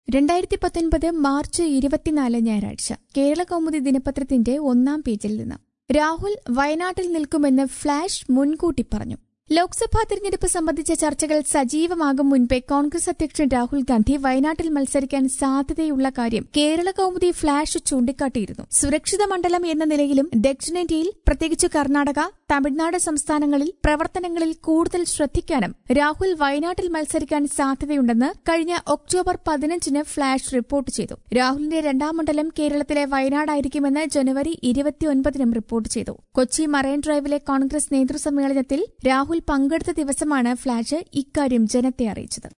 രണ്ടായിരത്തി പത്തൊൻപത് മാർച്ച് ഇരുപത്തിനാല് ഞായറാഴ്ച കേരള കൗമുദി ദിനപത്രത്തിന്റെ ഒന്നാം പേജിൽ നിന്ന് രാഹുൽ വയനാട്ടിൽ നിൽക്കുമെന്ന് ഫ്ളാഷ് മുൻകൂട്ടി പറഞ്ഞു ലോക്സഭാ തിരഞ്ഞെടുപ്പ് സംബന്ധിച്ച ചർച്ചകൾ സജീവമാകും മുൻപേ കോൺഗ്രസ് അധ്യക്ഷൻ രാഹുൽ ഗാന്ധി വയനാട്ടിൽ മത്സരിക്കാൻ സാധ്യതയുള്ള കാര്യം കേരള കൗമുദി ഫ്ളാഷ് ചൂണ്ടിക്കാട്ടിയിരുന്നു സുരക്ഷിത മണ്ഡലം എന്ന നിലയിലും ദക്ഷിണേന്ത്യയിൽ പ്രത്യേകിച്ച് കർണാടക തമിഴ്നാട് സംസ്ഥാനങ്ങളിൽ പ്രവർത്തനങ്ങളിൽ കൂടുതൽ ശ്രദ്ധിക്കാനും രാഹുൽ വയനാട്ടിൽ മത്സരിക്കാൻ സാധ്യതയുണ്ടെന്ന് കഴിഞ്ഞ ഒക്ടോബർ പതിനഞ്ചിന് ഫ്ളാഷ് റിപ്പോർട്ട് ചെയ്തു രാഹുലിന്റെ രണ്ടാം മണ്ഡലം കേരളത്തിലെ വയനാടായിരിക്കുമെന്ന് ജനുവരി ഇരുപത്തിയൊൻപതിനും റിപ്പോർട്ട് ചെയ്തു കൊച്ചി മറൈൻ ഡ്രൈവിലെ കോൺഗ്രസ് നേതൃസമ്മേളനത്തിൽ രാഹുൽ പങ്കെടുത്ത ദിവസമാണ് ഫ്ളാഷ് ഇക്കാര്യം ജനത്തെ അറിയിച്ചത്